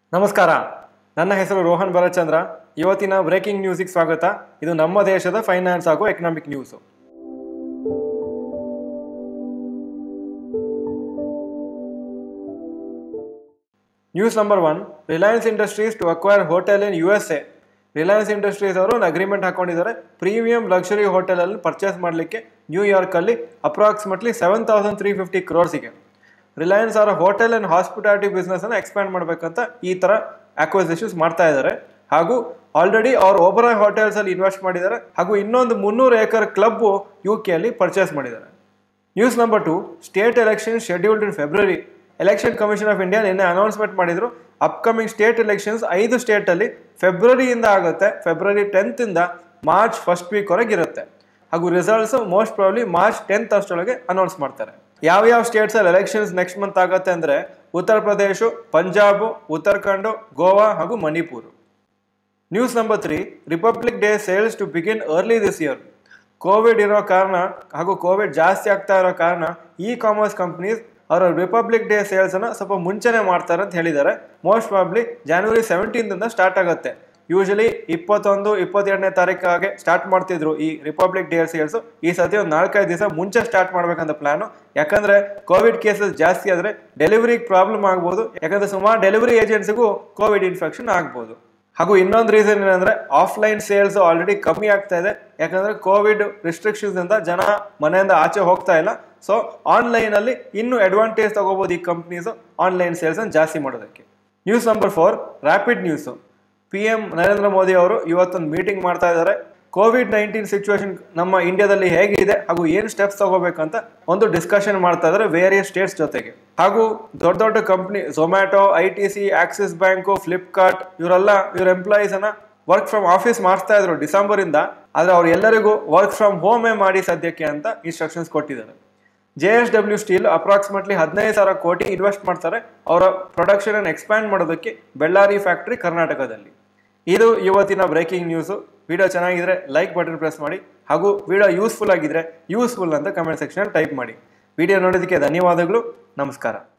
ನಮಸ್ಕಾರ ನನ್ನ ಹೆಸರು ರೋಹನ್ ಭರಚಂದ್ರ ಇವತ್ತಿನ ಬ್ರೇಕಿಂಗ್ ನ್ಯೂಸಿಗೆ ಸ್ವಾಗತ ಇದು ನಮ್ಮ ದೇಶದ ಫೈನಾನ್ಸ್ ಹಾಗೂ economic news news number one Reliance Industries to acquire hotel in U S A Reliance Industries ಅವರು ಒಂದು ಅಗ್ರಿಮೆಂಟ್ ಹಾಕೊಂಡಿದ್ದಾರೆ ಪ್ರೀಮಿಯಂ ಲಕ್ಸುರಿ ಹೋಟೆಲಲ್ಲಿ ಪರ್ಚೇಸ್ ಮಾಡಲಿಕ್ಕೆ ನ್ಯೂಯಾರ್ಕಲ್ಲಿ approximately seven thousand three fifty ಕ್ರೋರ್ಸಿಗೆ ರಿಲಯನ್ಸ್ ಅವರ ಹೋಟೆಲ್ ಆ್ಯಂಡ್ ಹಾಸ್ಪಿಟಾಲಿಟಿ ಬಿಸ್ನೆಸ್ಸನ್ನು ಎಕ್ಸ್ಪ್ಯಾಂಡ್ ಮಾಡಬೇಕಂತ ಈ ಥರ ಅಕ್ವಸಿಷನ್ಸ್ ಮಾಡ್ತಾ ಇದ್ದಾರೆ ಹಾಗೂ ಆಲ್ರೆಡಿ ಅವ್ರು ಓಬರಾಯ್ ಹೋಟೆಲ್ಸಲ್ಲಿ ಇನ್ವೆಸ್ಟ್ ಮಾಡಿದ್ದಾರೆ ಹಾಗೂ ಇನ್ನೊಂದು ಮುನ್ನೂರು ಏಕರ್ ಕ್ಲಬ್ಬು ಯು ಕೆಯಲ್ಲಿ ಪರ್ಚೇಸ್ ಮಾಡಿದ್ದಾರೆ news number two state election scheduled in February election commission of India ನಿನ್ನೆ ಅನೌನ್ಸ್ಮೆಂಟ್ ಮಾಡಿದ್ರು ಅಪ್ಕಮಿಂಗ್ ಸ್ಟೇಟ್ ಎಲೆಕ್ಷನ್ಸ್ ಐದು ಸ್ಟೇಟಲ್ಲಿ ಫೆಬ್ರವರಿಯಿಂದ ಆಗುತ್ತೆ ಫೆಬ್ರವರಿ ಟೆಂತಿಂದ ಮಾರ್ಚ್ ಫಸ್ಟ್ ವೀಕ್ವರೆಗೆ ಇರುತ್ತೆ ಹಾಗೂ results most probably March tenth ಅಷ್ಟರೊಳಗೆ ಅನೌನ್ಸ್ ಮಾಡ್ತಾರೆ ಯಾವ ಯಾವ ಸ್ಟೇಟ್ಸಲ್ಲಿ ಎಲೆಕ್ಷನ್ಸ್ ನೆಕ್ಸ್ಟ್ ಮಂತ್ ಆಗುತ್ತೆ ಅಂದರೆ ಉತ್ತರ ಪ್ರದೇಶ ಪಂಜಾಬ್ ಉತ್ತರಾಖಂಡ್ ಗೋವಾ ಹಾಗೂ Manipur news number three republic day sales to begin early this year Covid ಇರೋ ಕಾರಣ ಹಾಗೂ ಕೋವಿಡ್ ಜಾಸ್ತಿ ಆಗ್ತಾ ಇರೋ ಕಾರಣ ಇ ಕಾಮರ್ಸ್ ಕಂಪ್ನೀಸ್ ಅವರ ರಿಪಬ್ಲಿಕ್ ಡೇ ಸೇಲ್ಸ್ ಅನ್ನ ಸ್ವಲ್ಪ ಮುಂಚೆನೆ ಮಾಡ್ತಾರೆ ಅಂತ ಹೇಳಿದ್ದಾರೆ ಮೋಸ್ಟ್ ಪ್ರಾಬ್ಲಿ ಜಾನ್ವರಿ ಸೆವೆಂಟೀನ್ದಿಂದ ಸ್ಟಾರ್ಟ್ ಆಗುತ್ತೆ ಯೂಶಲಿ ಇಪ್ಪತ್ತೊಂದು ಇಪ್ಪತ್ತೆರಡನೇ ತಾರೀಕಾಗೆ ಸ್ಟಾರ್ಟ್ ಮಾಡ್ತಿದ್ರು ಈ ರಿಪಬ್ಲಿಕ್ ಡೇ ಸೇಲ್ಸ್ ಈ ಸತಿ ಒಂದು ನಾಲ್ಕೈದು ದಿವಸ ಮುಂಚೆ ಸ್ಟಾರ್ಟ್ ಮಾಡ್ಬೇಕಂತ ಪ್ಲಾನು ಯಾಕಂದ್ರೆ ಕೋವಿಡ್ ಕೇಸಸ್ ಜಾಸ್ತಿ ಆದ್ರೆ ಡೆಲಿವರಿಗೆ ಪ್ರಾಬ್ಲಮ್ ಆಗ್ಬೋದು ಯಾಕಂದ್ರೆ ಸುಮಾರು ಡೆಲಿವರಿ ಏಜೆನ್ಸಿಗೂ ಕೋವಿಡ್ ಇನ್ಫೆಕ್ಷನ್ ಆಗ್ಬೋದು ಹಾಗೂ ಇನ್ನೊಂದು ರೀಸನ್ ಏನಂದ್ರೆ ಆಫ್ಲೈನ್ ಸೇಲ್ಸ್ ಆಲ್ರೆಡಿ ಕಮ್ಮಿ ಆಗ್ತಾ ಇದೆ ಯಾಕಂದ್ರೆ ಕೋವಿಡ್ ರಿಸ್ಟ್ರಿಕ್ಷನ್ಸ್ ಇಂದ ಜನ ಮನೆಯಿಂದ ಆಚೆ ಹೋಗ್ತಾ ಇಲ್ಲ ಸೊ ಆನ್ಲೈನ್ ಅಲ್ಲಿ ಇನ್ನೂ ಅಡ್ವಾಂಟೇಜ್ ತಗೋಬಹುದು ಈ ಕಂಪ್ನೀಸ್ ಆನ್ಲೈನ್ ಸೇಲ್ಸ್ ಅನ್ನು ಜಾಸ್ತಿ ಮಾಡೋದಕ್ಕೆ news number four rapid news P M Narendra Modi ಅವರು ಇವತ್ತೊಂದು ಮೀಟಿಂಗ್ ಮಾಡ್ತಾ ಇದ್ದಾರೆ ಕೋವಿಡ್ ನೈನ್ಟೀನ್ ಸಿಚುವೇಶನ್ ನಮ್ಮ ಇಂಡಿಯಾದಲ್ಲಿ ಹೇಗಿದೆ ಹಾಗೂ ಏನು ಸ್ಟೆಪ್ಸ್ ತಗೋಬೇಕಂತ ಒಂದು ಡಿಸ್ಕಷನ್ ಮಾಡ್ತಾ ಇದ್ದಾರೆ ವೇರಿಯಸ್ ಸ್ಟೇಟ್ಸ್ ಜೊತೆಗೆ ಹಾಗೂ ದೊಡ್ಡ ದೊಡ್ಡ company Zomato I T C Axis bank Flipkart ಇವರೆಲ್ಲ ಇವ್ರ ಎಂಪ್ಲಾಯೀಸ್ ಅನ್ನ ವರ್ಕ್ ಫ್ರಮ್ ಆಫೀಸ್ ಮಾಡಿಸ್ತಾ ಇದ್ರು ಡಿಸೆಂಬರ್ ಇಂದ ಆದ್ರೆ ಅವ್ರು ಎಲ್ಲರಿಗೂ ವರ್ಕ್ ಫ್ರಮ್ ಹೋಮೇ ಮಾಡಿ ಸದ್ಯಕ್ಕೆ ಅಂತ ಇನ್ಸ್ಟ್ರಕ್ಷನ್ಸ್ ಕೊಟ್ಟಿದ್ದಾರೆ J S W steel approximately ಹದಿನೈದು ಸಾವಿರ ಕೋಟಿ ಇನ್ವೆಸ್ಟ್ ಮಾಡ್ತಾರೆ ಅವರ ಪ್ರೊಡಕ್ಷನ್ ಅನ್ನು ಎಕ್ಸ್ಪ್ಯಾಂಡ್ ಮಾಡೋದಕ್ಕೆ ಬೆಳ್ಳಾರಿ ಫ್ಯಾಕ್ಟರಿ ಕರ್ನಾಟಕದಲ್ಲಿ ಇದು ಇವತ್ತಿನ ಬ್ರೇಕಿಂಗ್ ನ್ಯೂಸು ವಿಡಿಯೋ ಚೆನ್ನಾಗಿದ್ರೆ ಲೈಕ್ ಬಟನ್ ಪ್ರೆಸ್ ಮಾಡಿ ಹಾಗೂ ವಿಡಿಯೋ ಯೂಸ್ಫುಲ್ ಆಗಿದ್ರೆ ಯೂಸ್ಫುಲ್ ಅಂತ ಕಮೆಂಟ್ ಸೆಕ್ಷನ್ ಟೈಪ್ ಮಾಡಿ ವಿಡಿಯೋ ನೋಡೋದಕ್ಕೆ ಧನ್ಯವಾದಗಳು ನಮಸ್ಕಾರ